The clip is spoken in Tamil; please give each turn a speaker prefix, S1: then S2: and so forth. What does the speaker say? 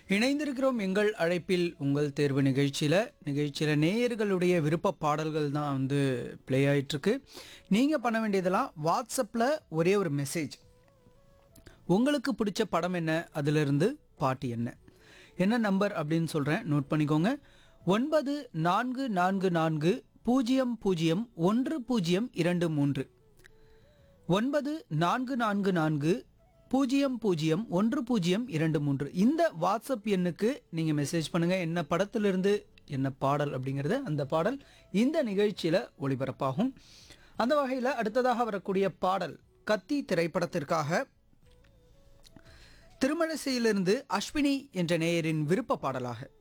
S1: இணைந்திருக்கிறோம் எங்கள் அழைப்பில் உங்கள் தேர்வு நிகழ்ச்சியில் நிகழ்ச்சியில் நேயர்களுடைய விருப்ப பாடல்கள் தான் வந்து ப்ளே ஆயிட்டிருக்கு நீங்கள் பண்ண வேண்டியதெல்லாம் வாட்ஸ்அப்பில் ஒரே ஒரு மெசேஜ் உங்களுக்கு பிடிச்ச படம் என்ன அதிலிருந்து பாட்டு என்ன என்ன நம்பர் அப்படின்னு சொல்கிறேன் நோட் பண்ணிக்கோங்க ஒன்பது நான்கு நான்கு நான்கு பூஜ்ஜியம் பூஜ்ஜியம் ஒன்று பூஜ்ஜியம் இரண்டு மூன்று ஒன்பது நான்கு நான்கு நான்கு பூஜ்ஜியம் பூஜ்ஜியம் ஒன்று பூஜ்ஜியம் இரண்டு மூன்று இந்த வாட்ஸ்அப் எண்ணுக்கு நீங்கள் மெசேஜ் பண்ணுங்கள் என்ன படத்திலிருந்து என்ன பாடல் அப்படிங்கிறது அந்த பாடல் இந்த நிகழ்ச்சியில் ஒளிபரப்பாகும் அந்த வகையில் அடுத்ததாக வரக்கூடிய பாடல் கத்தி திரைப்படத்திற்காக திருமழிசையிலிருந்து அஸ்வினி என்ற நேயரின் விருப்ப பாடலாக